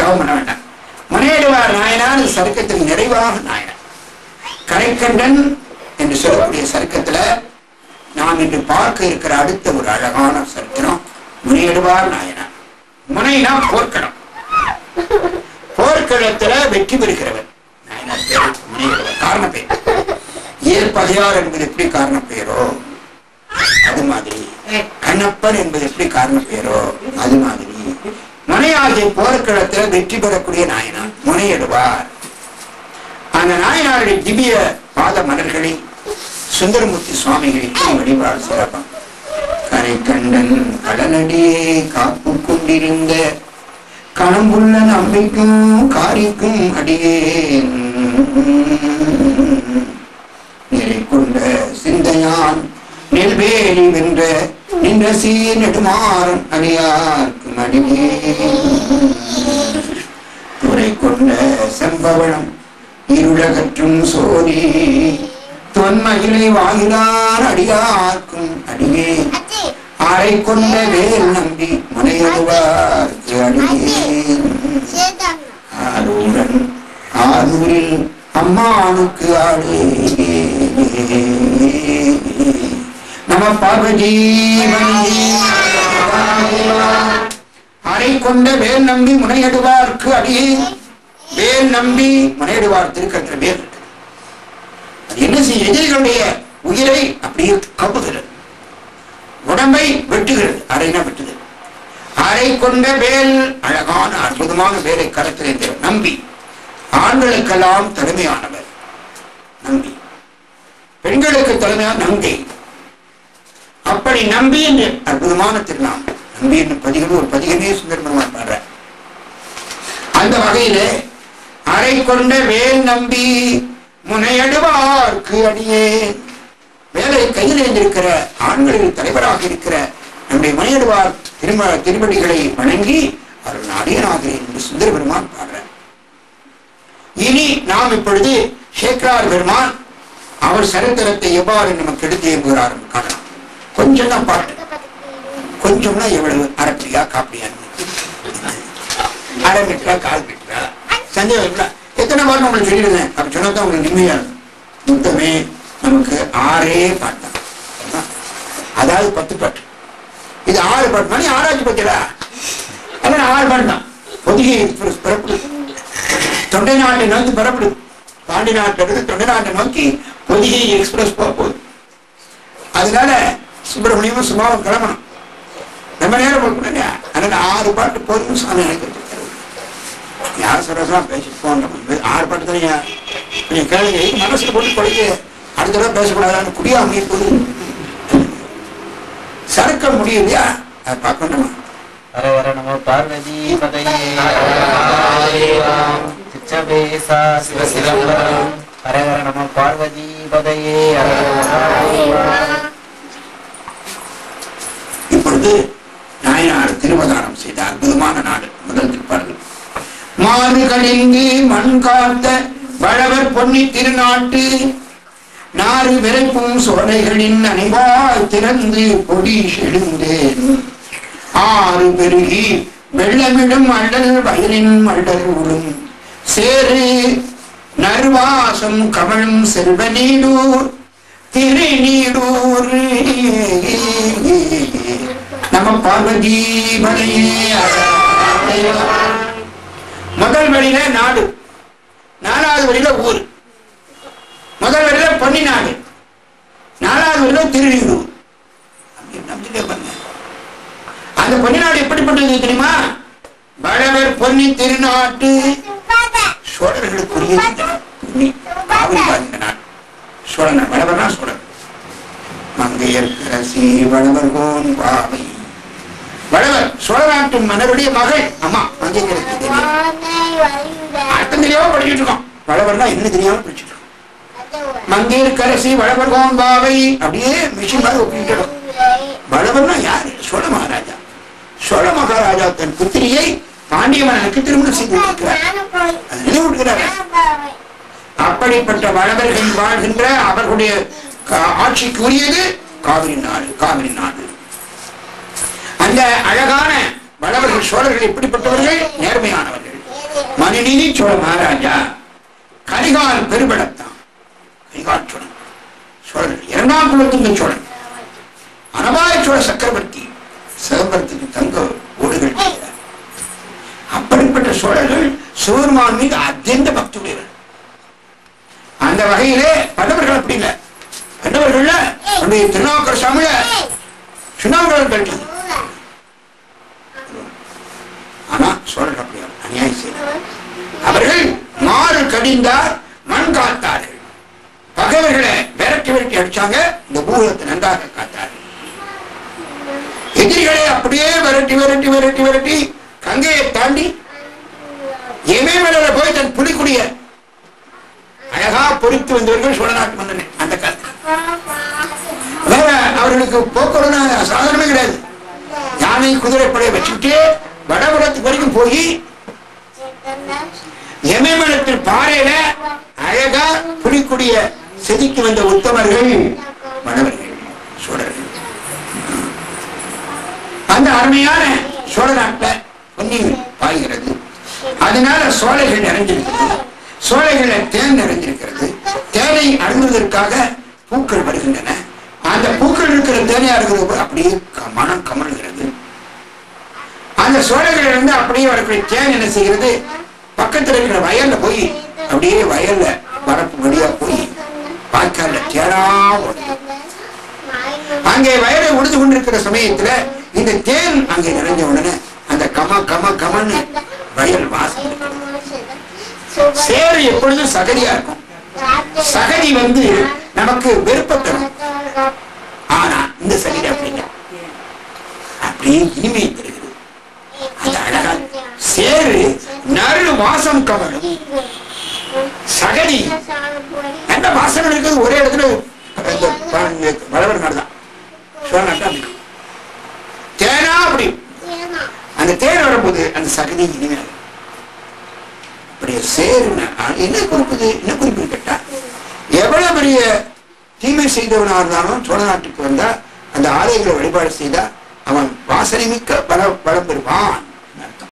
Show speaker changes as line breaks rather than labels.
தவம் பண்ண வேண்டாம் முனையிடுவார் நாயனார் சருக்கத்தின் நிறைவாக நாயனார் கரைக்கண்டன் என்று சொல்லக்கூடிய சருக்கத்துல நாம் இன்று பார்க்க இருக்கிற அடுத்த ஒரு அழகான சரித்திரம் முனையிடுவார் நாயனார் முனைனா போர்க்களம் போர்க்களத்துல வெற்றி பெறுகிறவர் நாயனார் பேரு முனையிடுவார் காரண பெயர் ஏற்பகையார் என்பது எப்படி காரண பெயரோ அது மாதிரி கண்ணப்பன் என்பது எப்படி காரண பெயரோ அது மாதிரி முனையாகிய போர்க்களத்துல வெற்றி பெறக்கூடிய நாயனார் முனையிடுவார் அந்த நாயனாருடைய திவ்ய பாத மலர்களை சுந்தரமூர்த்தி சுவாமிகளுக்கு வழிபாடு சிறப்பாம் கரை கண்டன் கடலடியே காப்பு கொண்டிருந்த கணம்புள்ள நம்பிக்கும் காரிக்கும் அடியே நிறை கொண்ட சிந்தையான் நெல்வேலி வென்ற நின்ற சீர் நெடுமாறன் அடியார்க்கும் அடியே துறை கொண்ட செம்பவளம் இருளகற்றும் சோதி தொன்மகிலை வாயிலார் அடியார்க்கும் அடியே அறை கொண்ட வேல் நம்பி முனையடுவார்க்கு அடியேன் ஆரூரன் ஆரூரில் அம்மானுக்கு ஆடே நம பார்வதி அறை கொண்ட வேல் நம்பி முனையடுவார்க்கு அடியே வேல் நம்பி முனையடுவார் திருக்கற்ற வேல் இருக்கு. அது என்ன செய்ய எதிரிகளுடைய உயிரை அப்படியே கப்புகிறது உடம்பை வெட்டுகிறது அரைனா வெட்டுகிறது அரை கொண்ட வேல் அழகான அற்புதமான வேலை கரத்தில் நம்பி ஆண்களுக்கெல்லாம் தலைமையானவர் நம்பி பெண்களுக்கு தலைமையான நங்கை அப்படி நம்பி என்று அற்புதமான திருநாம் நம்பி என்று பதிகள் ஒரு பதிகமே சுந்தரபெருமான் பாடுற அந்த வகையிலே அரை கொண்ட வேல் நம்பி முனையடுவார்க்கு அடியே வேலை கையில் இருந்திருக்கிற ஆண்களில் தலைவராக இருக்கிற நம்முடைய முனையடுவார் திரும திருமணிகளை வணங்கி அவர்கள் அடியனாகிறேன் என்று சுந்தர பெருமான் பாடுறார் இனி நாம் இப்பொழுது சேக்கரார் பெருமான் அவர் சரித்திரத்தை எவ்வாறு நமக்கு எடுத்து எழுப்புகிறார் காணலாம் கொஞ்சம் தான் பாட்டு கொஞ்சம்னா எவ்வளவு அரப்பியா காப்பியா அரை மீட்டரா கால் மீட்டரா சந்தேகம் இல்லை எத்தனை பாட்டு உங்களுக்கு சொல்லிடுங்க அப்படி சொன்னா தான் உங்களுக்கு நிம்மதியா இருக்கும் மொத்தமே நமக்கு ஆறே பாட்டு தான் அதான். அதாவது பத்து பாட்டு இது ஆறு பாட்டு மணி ஆராய்ச்சி பத்திடா அதான் ஆறு பாட்டு தான் பொதிகை எக்ஸ்பிரஸ் புறப்படுது தொண்டை நாட்டை நோக்கி புறப்படுது பாண்டி நாட்டிலிருந்து தொண்டை நாட்டை நோக்கி பொதிகை எக்ஸ்பிரஸ் போக போகுது அதனால சுப்பிரமணியமும் சும்மாவும் கிளம்பணும் ரொம்ப நேரம் கொடுக்கணுங்க அதனால ஆறு பாட்டு போதும் சாமி நினைக்கிறது யார் சரசம் பேசிட்டு போன்ற ஆறு பாட்டு தானே கொஞ்சம் கேளுங்க இது மனசுல போட்டு கொலைக்கு அடுத்த தடவை பேசக்கூடாதான்னு குடியா அமைய போகுது சறுக்க முடியலையா அதை பார்க்கணுமா
ஹர ஹர நம பார்வதி பதையே சிச்சபேசா சிவசிதம்பரம் ஹர ஹர நம பார்வதி பதையே ஹர ஹர
இப்பொழுது நாயனார் திருவதாரம் செய்த அற்புதமான நாடு முதல் திருப்பாடல் மாறு கலிங்கு மண் காத்த வளவர் பொன்னி திருநாட்டு நாறு விரைப்பும் சோலைகளின் அனைவாய் திறந்து பொடி செழுந்தேன் ஆறு பெருகி வெள்ளமிடும் அள்ளல் வயலின் மள்ளல் உளும் சேரு நர்வாசம் கமழும் செல்வ நீடூர் திருநீடூர் நம்ம பார்வதி மலையே முதல் வழியில நாடு நாலாவது வழியில ஊர் முதல் வழியில பொன்னி நாடு நாலாவது வழியில திருநீடூர் அப்படி நம்பிக்கை பாருங்க அந்த பொன்னி நாடு எப்படிப்பட்டது தெரியுமா வளவர் பொன்னி திருநாட்டு சோழர்களுக்குரிய பொன்னி காவிரி பாய்ந்த நாடு சோழன் வளவர்னா சோழன் மங்கையர்கரசி வளவர் கோன் பாவை வளவர் சோழ நாட்டு மன்னருடைய மகள் அம்மா மங்கையருக்கு தெரியும் அர்த்தம் தெரியாம படிச்சுட்டு இருக்கோம் வளவர்னா என்ன தெரியாம படிச்சுட்டு இருக்கோம் மங்கையர்கரசி வளவர் கோன் பாவை அப்படியே மிஷின் மாதிரி ஒப்பிட்டு வளவர்னா யாரு சோழ மகாராஜா சோழ மகாராஜா தன் புத்திரியை பாண்டிய மன்னனுக்கு திருமணம் செய்து கொடுக்கிறார் அது நினைவுறுகிறார் அப்படிப்பட்ட வளவர்கள் வாழ்கின்ற அவர்களுடைய கா- ஆட்சிக்கு உரியது காவிரி நாடு காவிரி நாடு அந்த அழகான வளவர்கள் சோழர்கள் எப்படிப்பட்டவர்கள் நேர்மையானவர்கள் மணிநீதி சோழ மகாராஜா கரிகால் பெருமிடத்தான் கரிகால் சோழன் சோழன் இரண்டாம் குலத்தின் சோழன் அனபாய சோழ சக்கரவர்த்தி சிதம்பரத்துக்கு தங்க ஓடுகள் செய்தார். அப்படிப்பட்ட சோழர்கள் சிவருமான் மீது அத்தியந்த பக்தி உடையவர் அந்த வகையிலே பல்லவர்கள் அப்படி இல்லை பல்லவர்கள்ல நம்முடைய திருநாவுக்கர் சாமியில சுண்ணாம்புகள் கல்வி ஆனா சோழர்கள் அப்படி அல்ல. அநியாயம் செய்தார் அவர்கள் மாறு கடிந்தார் மண் காத்தார்கள் பகைவர்களை விரட்டி விரட்டி அடிச்சாங்க இந்த பூகத்தை நன்றாக காத்தார்கள் எதிரிகளை அப்படியே விரட்டி விரட்டி விரட்டி விரட்டி கங்கையை தாண்டி இமயமலையில போய் தன் புலிக்குடிய அழகா பொறித்து வந்தவர்கள் சோழநாட்டு மன்னன் அந்த காலத்தில் வேற அவர்களுக்கு போக்குவரத்து சாதனமே கிடையாது யானை குதிரைப்படையை வச்சுக்கிட்டு வடபுறத்துக்கு வரைக்கும் போய் எமயமலத்தில் பாறையில அழகா புலிக்குடிய செதுக்கி வந்த உத்தமர்கள் வடவர்கள் சோழர்கள் அந்த அருமையான சோழ நாட்டுல பொன்னியின் பாய்கிறது அதனால சோலைகள் நிறைஞ்சிருக்கிறது சோலைகளை தேன் நிறைஞ்சிருக்கிறது தேனை அருந்துவதற்காக பூக்கள் வருகின்றன அந்த பூக்கள் இருக்கிற தேனையா இருக்கிறது அப்படியே க- மனம் கமழ்கிறது அந்த சோலைகள் இருந்து அப்படியே வரக்கூடிய தேன் என்ன செய்கிறது பக்கத்துல இருக்கிற வயல்ல போய் அப்படியே வயல்ல வரப்பு வழியா போய் வாய்க்கால்ல தேனா ஓடுது அங்கே வயலை உழுது கொண்டிருக்கிற சமயத்துல இந்த தேன் அங்கே நிறைஞ்ச உடனே அந்த கம கம கமன்னு வயல் வாசம் சேறு எப்பொழுதும் சகதியா இருக்கும் சகதி வந்து நமக்கு வெறுப்ப தரும் ஆனா இந்த சகதி அப்படி இல்லை அப்படியே இனிமை தருகிறது அந்த அழகா சேரு நறு வாசம் கமலும் சகதி நல்ல வாசனை இருக்குது ஒரே இடத்துல இந்த ப- வளவர் நாடு தான் சோழநாட்டு அப்படி தேனா அப்படி அந்த தேன் வரும்போது அந்த சகதி இனிமையாக அப்படியே சேருன என்ன குறிப்புது என்ன குறிப்பு கேட்டா எவ்வளவு பெரிய தீமை செய்தவனா இருந்தாலும் சோழ நாட்டுக்கு வந்தா அந்த ஆலயங்களை வழிபாடு செய்தா அவன் வாசனை மிக்க பல பலம் பெறுவான்